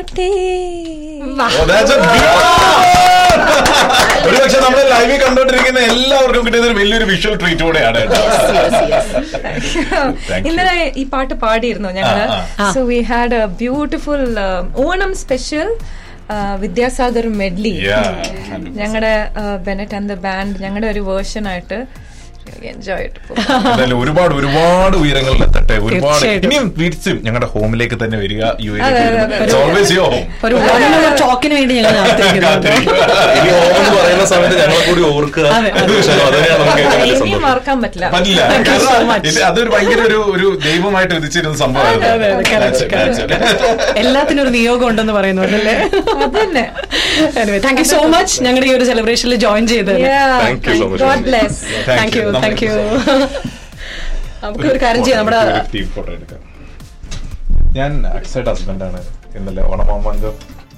ബാത്തേ Oh, that's a ഒരു പക്ഷെ നമ്മൾ ലൈവിൽ കണ്ടോണ്ടിരിക്കുന്ന എല്ലാവർക്കും കിട്ടിയത് ഒരു വലിയൊരു വിഷ്വൽ ട്രീറ്റ് കൂടെയാണ് കേട്ടോ. Thank you. ഇന്നലെ ഈ പാട്ട് പാടിയിരുന്നു ഞങ്ങള് ആ, so we had a beautiful Onam special Vidyasagar medley Yeah. ഞങ്ങളുടെ ബെനറ്റ് ആൻഡ് ദ ബാൻഡ് ഞങ്ങളുടെ ഒരു വേർഷൻ ആയിട്ട് എൻജോയ് എന്തായാലും ഒരുപാട് ഒരുപാട് ഉയരങ്ങളിൽ എത്തട്ടെ ഒരുപാട് തീർച്ചയായിട്ടും. ഇനിയും തിരിച്ചും ഞങ്ങളുടെ ഹോമിലേക്ക് തന്നെ വരിക യു അതെ, അതെ, അതെ. ഓൾവേസ് യോ ഹോം ഒരു one ടോക്കിന് വേണ്ടി ഞങ്ങൾ കാത്തിരിക്കുന്നു ഇനി ഓണം എന്ന് പറയുന്ന സമയത്ത് ഞങ്ങളെ കൂടി ഓർക്കുക അതെ, അതെ. പക്ഷേ അതന്നെയാണ് നമുക്ക് ഏറ്റവും വലിയ ഇനിയും സന്തോഷം. മറക്കാൻ പറ്റില്ല പറ്റില്ല Thank you so much. ഇത് അതൊരു ഭയങ്കര ഒരു ഒരു ദൈവമായിട്ട് വിധിച്ചിരുന്ന സംഭവമായിരുന്നു അതെ, അതെ, correct, That's it, that's it. എല്ലാത്തിനും ഒരു നിയോഗം ഉണ്ടെന്ന് പറയുന്നു അല്ലേ അതന്നെ താങ്ക് യു സോ മച്ച് ഞങ്ങളുടെ ഈ ഒരു സെലിബ്രേഷനിൽ ജോയിൻ ചെയ്തത് Thank you so much. God bless thank you നമുക്ക് താങ്ക് യു നമുക്ക് ഒരു കാര്യം ചെയ്യാം നമ്മുടെ ഒരു team photo എടുക്കാം ഞാൻ അക്സൈഡ് ഹസ്ബൻഡാണ് ഇന്നലെ ഓണമാമാങ്കം